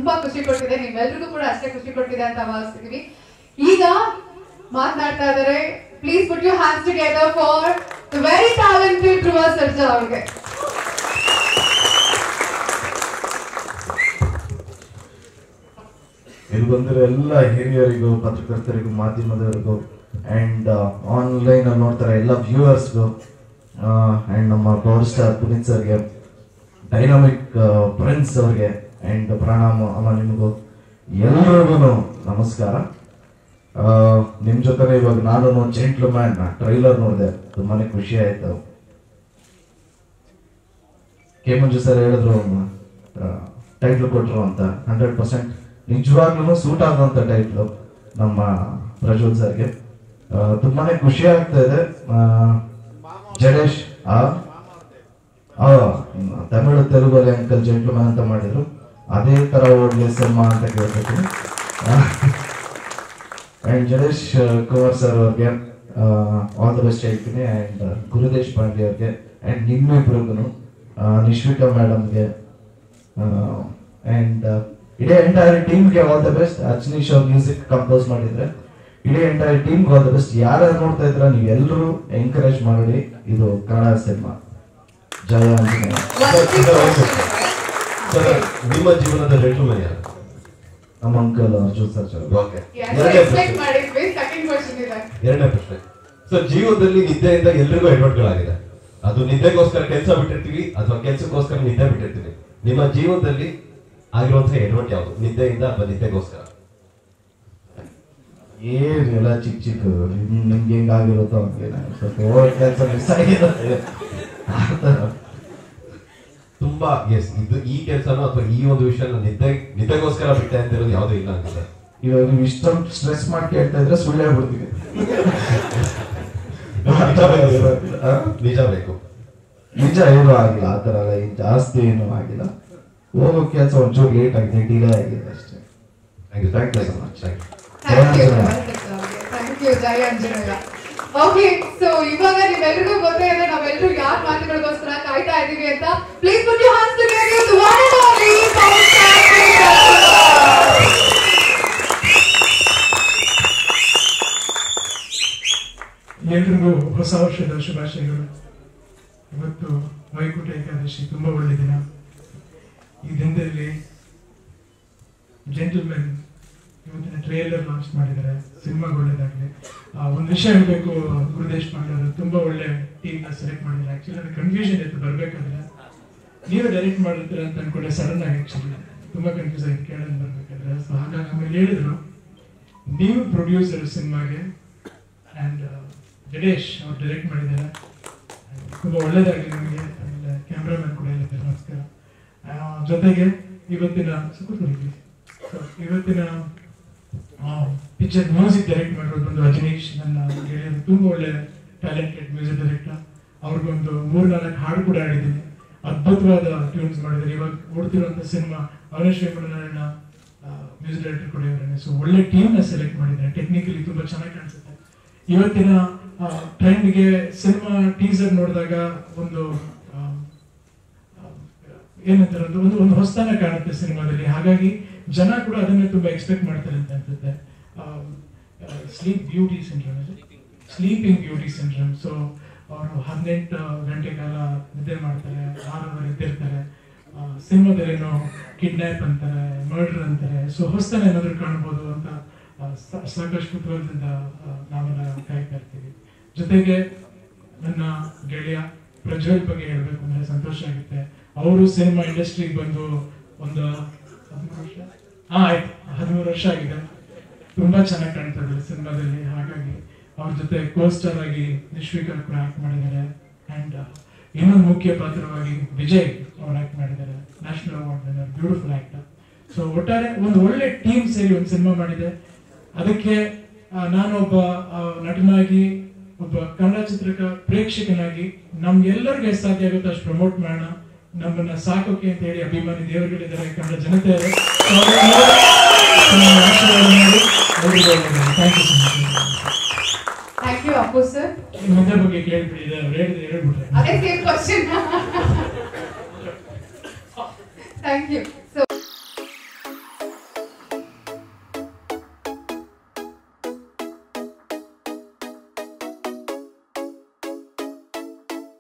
ತುಂಬಾ ಖುಷಿ ಕೊಟ್ಟಿದೆ ನಿಮ್ಮೆಲ್ರಿಗೂ ಕೂಡ ಅಷ್ಟೇ ಖುಷಿ ಕೊಟ್ಟಿದೆ ಅಂತ ಭಾವಿಸ್ತಿದೀವಿ ಈಗ ಮಾತನಾಡ್ತಾ ಇದ್ದಾರೆ please put you hands together for the very talented Dhruva Sarja ಅವ್ರಿಗೆ ಇಲ್ಲಿ ಬಂದಿರೋ ಎಲ್ಲ ಹಿರಿಯರಿಗೂ ಪತ್ರಕರ್ತರಿಗೂ ಮಾಧ್ಯಮದವರಿಗೂ ಆ್ಯಂಡ್ ಆನ್ಲೈನ್ ಅಲ್ಲಿ ನೋಡ್ತಾರೆ ಎಲ್ಲ ವ್ಯೂವರ್ಸ್ಗೂ ಆ್ಯಂಡ್ ನಮ್ಮ ಪವರ್ ಸ್ಟಾರ್ ಪುನೀತ್ ಸರ್ಗೆ ಡೈನಾಮಿಕ್ ಪ್ರಿನ್ಸ್ ಅವ್ರಿಗೆ ಆ್ಯಂಡ್ ಪ್ರಣಾಮ ಅಮ್ಮ ನಿಮಗೂ ಎಲ್ರಿಗೂ ನಮಸ್ಕಾರ ಆ, ನಿಮ್ ಜೊತೆ ಇವಾಗ ನಾನು ಜೆಂಟ್ಲ್ ಮ್ಯಾನ್ ಟ್ರೈಲರ್ ನೋಡಿದೆ ತುಂಬಾನೇ ಖುಷಿ ಆಯ್ತು ಕೆ ಮಂಜು ಸರ್ ಹೇಳಿದ್ರು ಟೈಟ್ಲ್ ಕೊಟ್ರು ಅಂತ ಹಂಡ್ರೆಡ್ ಪರ್ಸೆಂಟ್ ನಿಜವಾಗ್ಲೂ ಸೂಟ್ ಆಗುವಂತ ಟೈಟ್ಲು ನಮ್ಮ ಪ್ರಜ್ವಲ್ ಸರ್ಗೆ ಆ, ತುಂಬಾನೇ ಖುಷಿ ಆಗ್ತಾ ಇದೆ ಆ, ಜಡೇಶ್ ಆ ಆ, ತಮಿಳು ತೆಲುಗಲ್ಲಿ ಅಂಕಲ್ ಜೆಂಟ್ಲ್ಮನ್ ಅಂತ ಮಾಡಿದ್ರು ಅದೇ ತರ ಓಡ್ಲಿ ಸಿನಿಮಾ ಅಂತ ಕೇಳ್ತೀನಿ ಅಂಡ್ ಜಡೇಶ್ ಕುಮಾರ್ ಸರ್ ಅವ್ರಿಗೆ ಆಲ್ ದ ಬೆಸ್ಟ್ ಹೇಳ್ತೀನಿ ಅಂಡ್ ಗುರುದೇಶ್ ಪಾಂಡೆ ಅವ್ರಿಗೆ ಅಂಡ್ ನಿಮ್ಮಿಬ್ರಿಗೂ ನಿಶ್ವಿಕಾ ಮೇಡಮ್ಗೆ ಅಂಡ್ ಇಡೀ ಎಂಟೈರ್ ಟೀಮ್ಗೆ ಆಲ್ ದ ಬೆಸ್ಟ್ ಅಜ್ನೀಶ್ ಅವ್ರ ಮ್ಯೂಸಿಕ್ ಕಂಪೋಸ್ ಮಾಡಿದ್ರೆ ಇಡೀ ಎಂಟೈರ್ ಟೀಮ್ಗೆ ಆಲ್ ದ ಬೆಸ್ಟ್ ಯಾರ್ಯಾರು ನೋಡ್ತಾ ಇದ್ರ ನೀವೆಲ್ಲರೂ ಎಂಕರೇಜ್ ಮಾಡಿ ಇದು ಕನ್ನಡ ಸಿನಿಮಾ ಜಯ ಆಂಜನೇಯ ಸರ್ ನಿಮ್ಮ ಜೀವನದ ಜೆಂಟಲ್ಮನ್ ಯಾರು ನಮ್ಮ uncle Arjun sir sir okay ಎರಡನೇ ಪ್ರಶ್ನೆ ಎಕ್ಸ್ಪೆಕ್ಟ್ ಮಾಡಿದ್ವಿ ಸೆಕೆಂಡ್ ಕ್ವಶನ್ ಇದೆ ಎರಡನೇ ಪ್ರಶ್ನೆ ಸೊ ಜೀವನದಲ್ಲಿ ನಿದ್ದೆಯಿಂದ ಎಲ್ರಿಗೂ ಎಡವಟ್ಗಳಾಗಿದೆ ಅದು ನಿದ್ದೆಗೋಸ್ಕರ ಕೆಲಸ ಬಿಟ್ಟಿರ್ತೀವಿ ಅಥವಾ ಕೆಲಸಕ್ಕೋಸ್ಕರ ನಿದ್ದೆ ಬಿಟ್ಟಿರ್ತೀವಿ ನಿಮ್ಮ ಜೀವನದಲ್ಲಿ ಆಗಿರುವಂತಹ ಎಡವಟ್ ಯಾವುದು ನಿದ್ದೆಯಿಂದ ಅಥವಾ ನಿದ್ದೆಗೋಸ್ಕರ ಏನಿಲ್ಲ ಚಿಕ್ಕ ಚಿಕ್ಕ ನಿಮ್- ನಿಮ್ಗೆ ಹೆಂಗಾಗಿರುತ್ತೋ ಹಂಗೆ ನಾನು ಸ್ವಲ್ಪ ಓವರ್ ಕೆಲಸ ಮಿಸ್ ಆಗಿರುತ್ತೆ ಆ ಥರ. ತುಂಬಾ ಎಸ್ ಇದು ಈ ಕೆಲಸನೋ ಅಥವಾ ಈ ಒಂದು ವಿಷಯ ನಿದ್ದೆ ನಿದ್ದೆಗೋಸ್ಕರ ಬಿಟ್ಟೆ ಅಂತ ಇರೋದು ಯಾವ್ದು ಇಲ್ಲ ಅನ್ಸುತ್ತೆ ಇವಾಗ ನೀವು ಇಷ್ಟೊಂದು ಸ್ಟ್ರೆಸ್ ಮಾಡಿ ಕೇಳ್ತಾ ಇದ್ರೆ ಸುಳ್ಳು ಹೇಳ್ಬಿಡ್ತೀವಿ ನಿಜ ಬೇಕು. ಆ? ನಿಜ ಬೇಕು ನಿಜ ಏನೂ ಆಗಿಲ್ಲ ಆ ಥರ ಎಲ್ಲ ಏನ್ ಜಾಸ್ತಿ ಏನೂ ಆಗಿಲ್ಲ ಹೋಗೋ ಕೆಲಸ ಒಂಚೂರು ಲೇಟ್ ಆಗಿದೆ ಡಿಲೇ ಆಗಿದೆ ಅಷ್ಟೇ thank you thank you so much thank you thank you Jaya Anjaneya okay so ಇವಾಗ ನೀವೆಲ್ರಿಗೂ ಗೊತ್ತೇ ಇದೆ ನಾವೆಲ್ಲರೂ ಯಾರ ಮಾತುಗಳಿಗೋಸ್ಕರ ಕಾಯ್ತಾ ಇದೀವಿ ಅಂತ please put you hands together to one and only power ಎಲ್ರಿಗೂ ಹೊಸ ವರ್ಷದ ಶುಭಾಶಯಗಳು ಇವತ್ತು ವೈಕುಂಠ ಏಕಾದಶಿ ತುಂಬಾ ಒಳ್ಳೆ ದಿನ ಈ ದಿನದಲ್ಲಿ ಜೆಂಟಲ್ಮೆನ್ ಇವತ್ತಿನ ಟ್ರೇಲರ್ ಲಾಂಚ್ ಮಾಡಿದ್ದಾರೆ ಸಿನಿಮಾ ಒಳ್ಳೇದಾಗಲಿ ಒಂದು ವಿಷಯ ಹೇಳಬೇಕು ಗುರುದೇಶ್ ಪಾಂಡೆ ಅವರು ತುಂಬಾ ಒಳ್ಳೆ ಟೀಮ್ ನ ಸೆಲೆಕ್ಟ್ ಮಾಡಿದ್ದಾರೆ ಆಕ್ಚುಲಿ ನನಗೆ ಕನ್ಫ್ಯೂಷನ್ ಇತ್ತು ಬರ್ಬೇಕಾದ್ರೆ ನೀವೇ ಡೈರೆಕ್ಟ್ ಮಾಡಿರ್ತೀರ ಅಂತ ಅನ್ಕೊಂಡೆ ಸಡನ್ ಆಗಿ ಆಕ್ಚುಲಿ ತುಂಬಾ ಕನ್ಫ್ಯೂಸ್ ಆಗಿ ಕೇಳೋದು ಬರ್ಬೇಕಾದ್ರೆ ಸೊ ಹಾಗಾಗಿ ಆಮೇಲೆ ಹೇಳಿದ್ರು ನೀವು ಪ್ರೊಡ್ಯೂಸರ್ ಸಿನಿಮಾಗೆ ಅಂಡ್ ಜಡೇಶ್ ಅವ್ರು ಡೈರೆಕ್ಟ್ ಮಾಡಿದ್ದಾರೆ ತುಂಬ ಒಳ್ಳೇದಾಗಲಿ ನಿಮಗೆ ಆಮೇಲೆ ಕ್ಯಾಮ್ರಾಮನ್ ಕೂಡ ಇರುತ್ತೆ ನಮಸ್ಕಾರ ಆ, ಜೊತೆಗೆ ಇವತ್ತಿನ ಸುಖಪುರಿ ಇವತ್ತಿನ ಪಿಕ್ಚರ್ ಮ್ಯೂಸಿಕ್ ಡೈರೆಕ್ಟ್ ಮಾಡಿರೋದು ಒಂದು ಅಜನೀಶ್ ನನ್ನ ಗೆಳೆಯರು ತುಂಬ ಒಳ್ಳೆ ಟ್ಯಾಲೆಂಟೆಡ್ ಮ್ಯೂಸಿಕ್ ಡೈರೆಕ್ಟರ್ ಅವ್ರಿಗೊಂದು ಮೂರ್ ನಾಲ್ಕು ಹಾಡು ಕೂಡ ಆಡಿದ್ದೀನಿ ಅದ್ಭುತವಾದ ಟ್ಯೂನ್ಸ್ ಮಾಡಿದ್ದಾರೆ ಇವಾಗ ಓಡ್ತಿರುವಂತ cinema Avanesh Venkatanarayana music director ಕೂಡ ಇವರೇ ಸೊ ಒಳ್ಳೆ ಟೀಮ್ ನ ಸೆಲೆಕ್ಟ್ ಮಾಡಿದ್ದಾರೆ ಟೆಕ್ನಿಕಲಿ ತುಂಬಾ ಚೆನ್ನಾಗಿ ಕಾಣಿಸುತ್ತೆ ಇವತ್ತಿನ ಟ್ರೆಂಡ್ಗೆ ಸಿನಿಮಾ ಟೀಸರ್ ನೋಡಿದಾಗ ಒಂದು ಆ, ಆ, ಏನಂತಾರೆ ಒಂದು ಒಂದು ಒಂದು ಹೊಸತನ ಕಾಣುತ್ತೆ ಸಿನಿಮಾದಲ್ಲಿ ಹಾಗಾಗಿ ಜನ ಕೂಡ ಅದನ್ನೇ ತುಂಬಾ ಎಕ್ಸ್ಪೆಕ್ಟ್ ಮಾಡ್ತಾರೆ ಅಂತ ಅನ್ಸುತ್ತೆ sleep beauty syndrome sleeping beauty syndrome so ಅವರು ಹದಿನೆಂಟು ಗಂಟೆ ಕಾಲ ನಿದ್ದೆ ಮಾಡ್ತಾರೆ ಆರೂವರೆ ಎದ್ದಿರ್ತಾರೆ ಸಿನಿಮಾದಲ್ಲೇನೋ ಕಿಡ್ನಾಪ್ ಅಂತಾರೆ ಮರ್ಡರ್ ಅಂತಾರೆ ಸೊ ಹೊಸತನ ಏನಾದ್ರು ಕಾಣ್ಬೋದು ಅಂತ ಆ, ಸಾ- ಸಾಕಷ್ಟು ಕುತೂಹಲದಿಂದ ಆ, ನಾವೆಲ್ಲ ಕಾಯ್ತಾ ಇರ್ತೀವಿ ಜೊತೆಗೆ ನನ್ನ ಗೆಳೆಯ ಪ್ರಜ್ವಲ್ ಬಗ್ಗೆ ಹೇಳ್ಬೇಕು ಅಂದ್ರೆ ಸಂತೋಷ ಆಗುತ್ತೆ ಅವರು ಸಿನಿಮಾ ಇಂಡಸ್ಟ್ರಿಗೆ ಬಂದು ಒಂದು ಹದಿಮೂರು ವರ್ಷ ಹಾ ಆಯ್ತು ಹದಿಮೂರು ವರ್ಷ ಆಗಿದೆ ತುಂಬಾ ಚೆನ್ನಾಗಿ ಕಾಣ್ತಾ ಇದ್ದಾರೆ ಸಿನಿಮಾದಲ್ಲಿ ಹಾಗಾಗಿ ಅವ್ರ ಜೊತೆ ಕೋಸ್ಟರ್ ಆಗಿ ನಿಶ್ವಿಕಾ ಕೂಡ ಆಕ್ಟ್ ಮಾಡಿದ್ದಾರೆ ಅಂಡ್ ಇನ್ನೊಂದು ಮುಖ್ಯ ಪಾತ್ರವಾಗಿ ವಿಜಯ್ ಅವ್ರು ಆಕ್ಟ್ ಮಾಡಿದ್ದಾರೆ national award winner beautiful actor so ಒಟ್ಟಾರೆ ಒಂದು ಒಳ್ಳೆ ಟೀಮ್ ಸೇರಿ ಒಂದು ಸಿನಿಮಾ ಮಾಡಿದೆ ಅದಕ್ಕೆ ಆ, ನಾನೊಬ್ಬ ಆ, ನಟನಾಗಿ ಒಬ್ಬ ಕನ್ನಡ ಚಿತ್ರಕ ಪ್ರೇಕ್ಷಕನಾಗಿ ನಮ್ಗೆಲ್ಲರಿಗೂ ಎಷ್ಟು ಸಾಧ್ಯ ಆಗುತ್ತೋ ಅಷ್ಟು ಪ್ರಮೋಟ್ ಮಾಡೋಣ ನಮ್ಮನ್ನ ಸಾಕೋಕೆ ಅಂತ ಹೇಳಿ ಅಭಿಮಾನಿ ದೇವರುಗಳಿದ್ದಾರೆ ಕನ್ನಡ ಜನತೆ ಇದೆ So ಅವ್ರನ್ನೆಲ್ಲ ನಮ್ಮ ಆಶೀರ್ವಾದ ಮಾಡಿ ಅವ್ರಿಗೆ ಒಳ್ಳೆದಾಗಲಿ. Thank you so much. Thank you Appu sir ಈ ಮುಂದೆ ಬಗ್ಗೆ ಕೇಳ್ಬಿಡಿ ಇದು ಅವ್ರು ಹೇಳಿದ್ರೆ ಹೇಳ್ಬಿಟ್ರೆ ಅದೇ ಸೇಮ್ ಕ್ವಶನ್ ಥ್ಯಾಂಕ್ ಯು